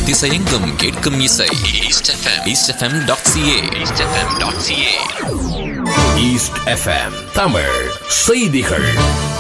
திசையெங்கும் கேட்கும் இசை east FM east FM dot CA east FM dot CA east FM Tamil செய்திகள்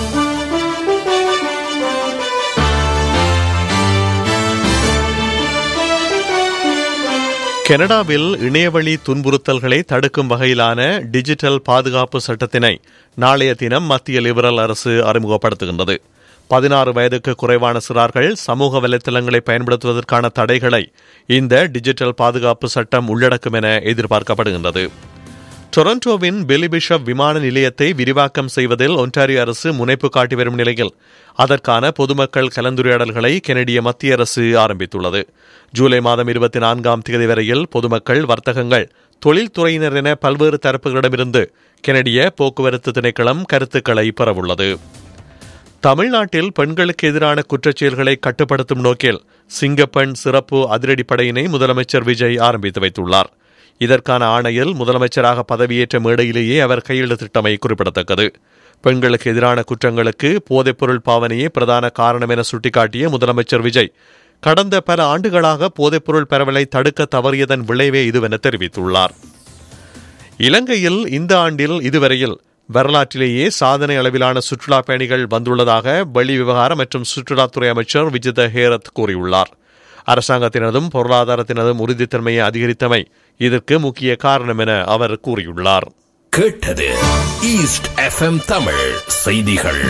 கனடாவில் இணையவழி துன்புறுத்தல்களை தடுக்கும் வகையிலான டிஜிட்டல் பாதுகாப்பு சட்டத்தினை நாளைய தினம் மத்திய லிபரல் அரசு அறிமுகப்படுத்துகின்றது பதினாறு வயதுக்கு குறைவான சிறார்கள் சமூக வலைத்தளங்களை பயன்படுத்துவதற்கான தடைகளை இந்த டிஜிட்டல் பாதுகாப்பு சட்டம் உள்ளடக்கும் என எதிர்பார்க்கப்படுகின்றது டொரண்டோவின் பிலிபிஷப் விமான நிலையத்தை விரிவாக்கம் செய்வதில் ஒன்டாரியோ அரசு முனைப்பு காட்டி வரும் நிலையில் அதற்கான பொதுமக்கள் கலந்துரையாடல்களை கெனடிய மத்திய அரசு ஆரம்பித்துள்ளது ஜூலை மாதம் இருபத்தி நான்காம் தேதி வரையில் பொதுமக்கள் வர்த்தகங்கள் தொழில்துறையினர் என பல்வேறு தரப்புகளிடமிருந்து கெனடிய போக்குவரத்து திணைக்களம் கருத்துக்களை பெறவுள்ளது தமிழ்நாட்டில் பெண்களுக்கு எதிரான குற்றச்செயல்களை கட்டுப்படுத்தும் நோக்கில் சிங்கப்பெண் சிறப்பு அதிரடிப்படையினை முதலமைச்சர் விஜய் ஆரம்பித்து வைத்துள்ளார் இதற்கான ஆணையில் முதலமைச்சராக பதவியேற்ற மேடையிலேயே அவர் கையெழுத்திட்டமை குறிப்பிடத்தக்கது பெண்களுக்கு எதிரான குற்றங்களுக்கு போதைப்பொருள் பாவனையே பிரதான காரணம் என சுட்டிக்காட்டிய முதலமைச்சர் விஜய் கடந்த பல ஆண்டுகளாக போதைப்பொருள் பரவலை தடுக்க தவறியதன் விளைவே இதுவென தெரிவித்துள்ளார் இலங்கையில் இந்த ஆண்டில் இதுவரையில் வரலாற்றிலேயே சாதனை அளவிலான சுற்றுலா பயணிகள் வந்துள்ளதாக வெளி விவகார மற்றும் சுற்றுலாத்துறை அமைச்சர் விஜித ஹேரத் கூறியுள்ளார் அரசாங்கத்தினதும் பொருளாதாரத்தினதும் உறுதித்தன்மையை அதிகரித்தமை இதற்கு முக்கிய காரணம் என அவர் கூறியுள்ளார் கேட்டது ஈஸ்ட் எஃப்எம் தமிழ் செய்திகள்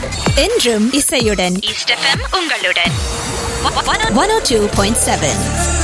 என்றும் இசையுடன் ஈஸ்ட் எஃப்எம் உங்களுடன் one O two point seven